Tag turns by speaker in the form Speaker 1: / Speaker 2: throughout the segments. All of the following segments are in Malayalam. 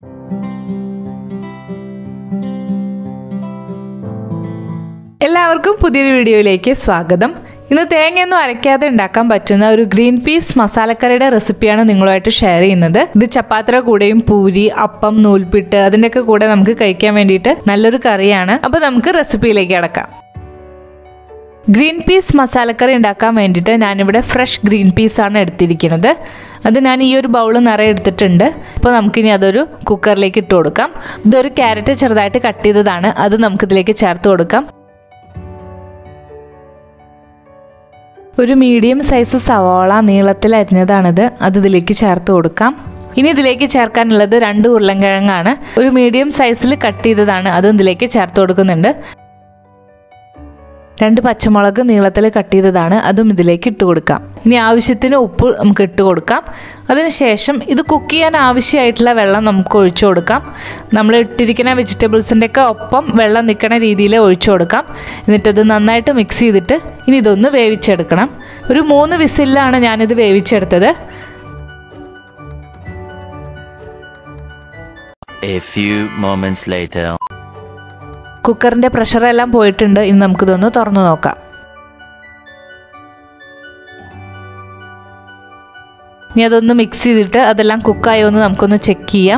Speaker 1: എല്ലാവർക്കും പുതിയൊരു വീഡിയോയിലേക്ക് സ്വാഗതം ഇന്ന് തേങ്ങയൊന്നും അരയ്ക്കാതെ ഉണ്ടാക്കാൻ പറ്റുന്ന ഒരു ഗ്രീൻ പീസ് മസാലക്കറിയുടെ റെസിപ്പിയാണ് നിങ്ങളുമായിട്ട് ഷെയർ ചെയ്യുന്നത് ഇത് ചപ്പാത്തിയുടെ കൂടെയും പൂരി അപ്പം നൂൽപ്പിട്ട് അതിൻ്റെയൊക്കെ കൂടെ നമുക്ക് കഴിക്കാൻ വേണ്ടിയിട്ട് നല്ലൊരു കറിയാണ് അപ്പോൾ നമുക്ക് റെസിപ്പിയിലേക്ക് അടക്കാം ഗ്രീൻ പീസ് മസാലക്കറി ഉണ്ടാക്കാൻ വേണ്ടിയിട്ട് ഞാനിവിടെ ഫ്രഷ് ഗ്രീൻ പീസ് ആണ് എടുത്തിരിക്കുന്നത് അത് ഞാൻ ഈ ഒരു ബൗൾ നിറയെ എടുത്തിട്ടുണ്ട് അപ്പോൾ നമുക്കിനി അതൊരു കുക്കറിലേക്ക് ഇട്ട് കൊടുക്കാം ഇതൊരു ക്യാരറ്റ് ചെറുതായിട്ട് കട്ട് ചെയ്തതാണ് അത് നമുക്കിതിലേക്ക് ചേർത്ത് കൊടുക്കാം ഒരു മീഡിയം സൈസ് സവാള നീളത്തിൽ അരിഞ്ഞതാണിത് അത് ഇതിലേക്ക് ചേർത്ത് കൊടുക്കാം ഇനി ഇതിലേക്ക് ചേർക്കാനുള്ളത് രണ്ട് ഉരുളൻകിഴങ്ങാണ് ഒരു മീഡിയം സൈസിൽ കട്ട് ചെയ്തതാണ് അതും ഇതിലേക്ക് ചേർത്ത് കൊടുക്കുന്നുണ്ട് രണ്ട് പച്ചമുളക് നീളത്തിൽ കട്ട് ചെയ്തതാണ് അതും ഇതിലേക്ക് ഇട്ട് കൊടുക്കാം ഇനി ആവശ്യത്തിന് ഉപ്പ് നമുക്ക് ഇട്ട് കൊടുക്കാം അതിനുശേഷം ഇത് കുക്ക് ചെയ്യാൻ ആവശ്യമായിട്ടുള്ള വെള്ളം നമുക്ക് ഒഴിച്ചു കൊടുക്കാം നമ്മൾ ഇട്ടിരിക്കുന്ന വെജിറ്റബിൾസിൻ്റെ ഒക്കെ ഒപ്പം വെള്ളം നിൽക്കുന്ന രീതിയിൽ ഒഴിച്ചു കൊടുക്കാം എന്നിട്ടത് നന്നായിട്ട് മിക്സ് ചെയ്തിട്ട് ഇനി ഇതൊന്ന് വേവിച്ചെടുക്കണം ഒരു മൂന്ന് വിസിലാണ് ഞാനിത് വേവിച്ചെടുത്തത്
Speaker 2: A few moments later.
Speaker 1: കുക്കറിൻ്റെ പ്രഷറെല്ലാം പോയിട്ടുണ്ട് ഇനി നമുക്കിതൊന്ന് തുറന്നു നോക്കാം ഇനി അതൊന്ന് മിക്സ് ചെയ്തിട്ട് അതെല്ലാം കുക്കായോ എന്ന് നമുക്കൊന്ന് ചെക്ക് ചെയ്യാം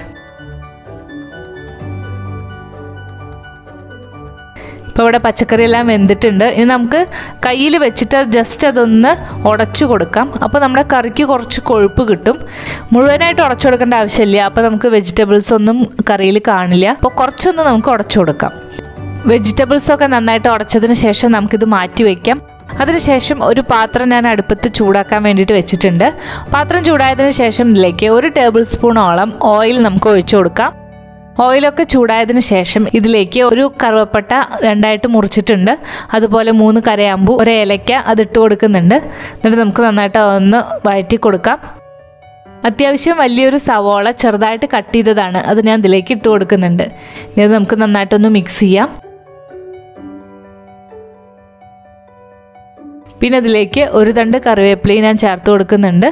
Speaker 1: ഇപ്പോൾ ഇവിടെ പച്ചക്കറി എല്ലാം വെന്തിട്ടുണ്ട് ഇനി നമുക്ക് കയ്യിൽ വെച്ചിട്ട് ജസ്റ്റ് അതൊന്ന് ഉടച്ചു കൊടുക്കാം അപ്പോൾ നമ്മുടെ കറിക്ക് കുറച്ച് കൊഴുപ്പ് കിട്ടും മുഴുവനായിട്ട് ഉടച്ചു കൊടുക്കേണ്ട ആവശ്യമില്ല അപ്പോൾ നമുക്ക് വെജിറ്റബിൾസ് ഒന്നും കറിയിൽ കാണില്ല അപ്പോൾ കുറച്ചൊന്ന് നമുക്ക് ഉടച്ചു കൊടുക്കാം വെജിറ്റബിൾസ് ഒക്കെ നന്നായിട്ട് ഉടച്ചതിന് ശേഷം നമുക്കിത് മാറ്റി വയ്ക്കാം അതിനുശേഷം ഒരു പാത്രം ഞാൻ അടുപ്പത്ത് ചൂടാക്കാൻ വേണ്ടിയിട്ട് വെച്ചിട്ടുണ്ട് പാത്രം ചൂടായതിനു ശേഷം ഇതിലേക്ക് ഒരു ടേബിൾ സ്പൂണോളം ഓയിൽ നമുക്ക് ഒഴിച്ചു കൊടുക്കാം ഓയിലൊക്കെ ചൂടായതിനു ശേഷം ഇതിലേക്ക് ഒരു കറുവപ്പട്ട രണ്ടായിട്ട് മുറിച്ചിട്ടുണ്ട് അതുപോലെ മൂന്ന് കരയാമ്പു ഒരു ഏലയ്ക്ക അത് ഇട്ട് കൊടുക്കുന്നുണ്ട് എന്നിട്ട് നമുക്ക് നന്നായിട്ട് ഒന്ന് വഴറ്റി കൊടുക്കാം അത്യാവശ്യം വലിയൊരു സവോള ചെറുതായിട്ട് കട്ട് ചെയ്തതാണ് അത് ഞാൻ ഇതിലേക്ക് ഇട്ട് കൊടുക്കുന്നുണ്ട് ഇനി അത് നമുക്ക് നന്നായിട്ടൊന്ന് മിക്സ് ചെയ്യാം പിന്നെ അതിലേക്ക് ഒരു തണ്ട് കറിവേപ്പിലയും ഞാൻ ചേർത്ത് കൊടുക്കുന്നുണ്ട്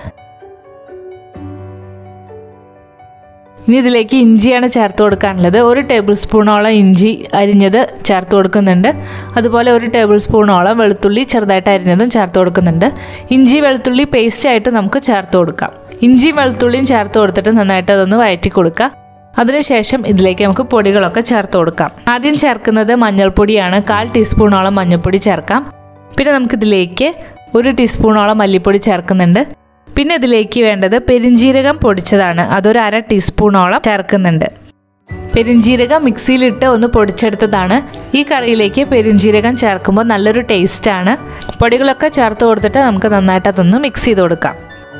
Speaker 1: ഇനി ഇതിലേക്ക് ഇഞ്ചിയാണ് ചേർത്ത് കൊടുക്കാനുള്ളത് ഒരു ടേബിൾ സ്പൂണോളം ഇഞ്ചി അരിഞ്ഞത് ചേർത്ത് കൊടുക്കുന്നുണ്ട് അതുപോലെ ഒരു ടേബിൾ സ്പൂണോളം വെളുത്തുള്ളി ചെറുതായിട്ട് അരിഞ്ഞതും ചേർത്ത് കൊടുക്കുന്നുണ്ട് ഇഞ്ചി വെളുത്തുള്ളി പേസ്റ്റ് ആയിട്ട് നമുക്ക് ചേർത്ത് കൊടുക്കാം ഇഞ്ചിയും വെളുത്തുള്ളിയും ചേർത്ത് കൊടുത്തിട്ട് നന്നായിട്ട് അതൊന്ന് വഴറ്റി കൊടുക്കുക അതിനുശേഷം ഇതിലേക്ക് നമുക്ക് പൊടികളൊക്കെ ചേർത്ത് കൊടുക്കാം ആദ്യം ചേർക്കുന്നത് മഞ്ഞൾപ്പൊടിയാണ് കാൽ ടീസ്പൂണോളം മഞ്ഞൾപ്പൊടി ചേർക്കാം പിന്നെ നമുക്കിതിലേക്ക് ഒരു ടീസ്പൂണോളം മല്ലിപ്പൊടി ചേർക്കുന്നുണ്ട് പിന്നെ ഇതിലേക്ക് വേണ്ടത് പെരിഞ്ജീരകം പൊടിച്ചതാണ് അതൊരു അര ടീസ്പൂണോളം ചേർക്കുന്നുണ്ട് പെരിഞ്ജീരകം മിക്സിയിലിട്ട് ഒന്ന് പൊടിച്ചെടുത്തതാണ് ഈ കറിയിലേക്ക് പെരിഞ്ജീരകം ചേർക്കുമ്പോൾ നല്ലൊരു ടേസ്റ്റാണ് പൊടികളൊക്കെ ചേർത്ത് കൊടുത്തിട്ട് നമുക്ക് നന്നായിട്ട് അതൊന്ന് മിക്സ് ചെയ്ത് കൊടുക്കാം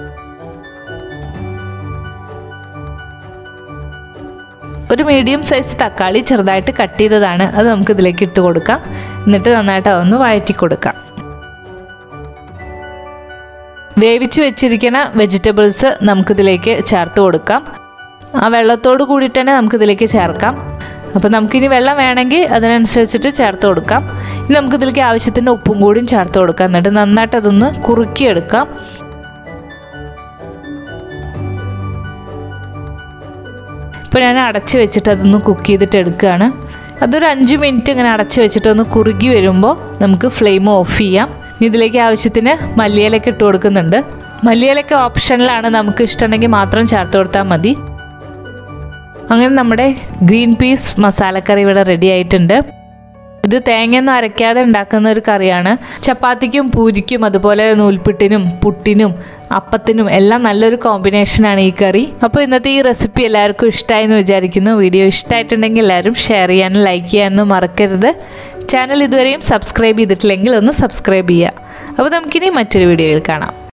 Speaker 1: ഒരു മീഡിയം സൈസ് തക്കാളി ചെറുതായിട്ട് കട്ട് ചെയ്തതാണ് അത് നമുക്ക് ഇതിലേക്ക് ഇട്ട് കൊടുക്കാം എന്നിട്ട് നന്നായിട്ട് അതൊന്ന് വഴറ്റി കൊടുക്കാം വേവിച്ച് വെച്ചിരിക്കുന്ന വെജിറ്റബിൾസ് നമുക്കിതിലേക്ക് ചേർത്ത് കൊടുക്കാം ആ വെള്ളത്തോട് കൂടിയിട്ട് തന്നെ നമുക്കിതിലേക്ക് ചേർക്കാം അപ്പോൾ നമുക്കിനി വെള്ളം വേണമെങ്കിൽ അതിനനുസരിച്ചിട്ട് ചേർത്ത് കൊടുക്കാം ഇനി നമുക്കിതിലേക്ക് ആവശ്യത്തിന് ഉപ്പും കൂടിയും ചേർത്ത് കൊടുക്കാം എന്നിട്ട് നന്നായിട്ട് അതൊന്ന് കുറുക്കിയെടുക്കാം ഇപ്പോൾ ഞാൻ അടച്ച് വെച്ചിട്ട് അതൊന്ന് കുക്ക് ചെയ്തിട്ട് എടുക്കുകയാണ് അതൊരു അഞ്ച് മിനിറ്റ് ഇങ്ങനെ അടച്ച് വെച്ചിട്ട് ഒന്ന് കുറുകി വരുമ്പോൾ നമുക്ക് ഫ്ലെയിം ഓഫ് ചെയ്യാം ഇതിലേക്ക് ആവശ്യത്തിന് മല്ലിയിലൊക്കെ ഇട്ട് കൊടുക്കുന്നുണ്ട് മല്ലിയിലൊക്കെ ഓപ്ഷനിലാണ് നമുക്ക് ഇഷ്ടമുണ്ടെങ്കിൽ മാത്രം ചേർത്ത് കൊടുത്താൽ മതി അങ്ങനെ നമ്മുടെ ഗ്രീൻ പീസ് മസാലക്കറി ഇവിടെ റെഡി ആയിട്ടുണ്ട് ഇത് തേങ്ങയൊന്നും അരയ്ക്കാതെ ഉണ്ടാക്കുന്ന ഒരു കറിയാണ് ചപ്പാത്തിക്കും പൂരിക്കും അതുപോലെ നൂൽപ്പിട്ടിനും പുട്ടിനും അപ്പത്തിനും എല്ലാം നല്ലൊരു കോമ്പിനേഷനാണ് ഈ കറി അപ്പോൾ ഇന്നത്തെ ഈ റെസിപ്പി എല്ലാവർക്കും ഇഷ്ടമായി എന്ന് വിചാരിക്കുന്നു വീഡിയോ ഇഷ്ടമായിട്ടുണ്ടെങ്കിൽ എല്ലാവരും ഷെയർ ചെയ്യാനും ലൈക്ക് ചെയ്യാനും മറക്കരുത് ചാനൽ ഇതുവരെയും സബ്സ്ക്രൈബ് ചെയ്തിട്ടില്ലെങ്കിൽ ഒന്ന് സബ്സ്ക്രൈബ് ചെയ്യുക അപ്പോൾ നമുക്കിനി മറ്റൊരു വീഡിയോയിൽ കാണാം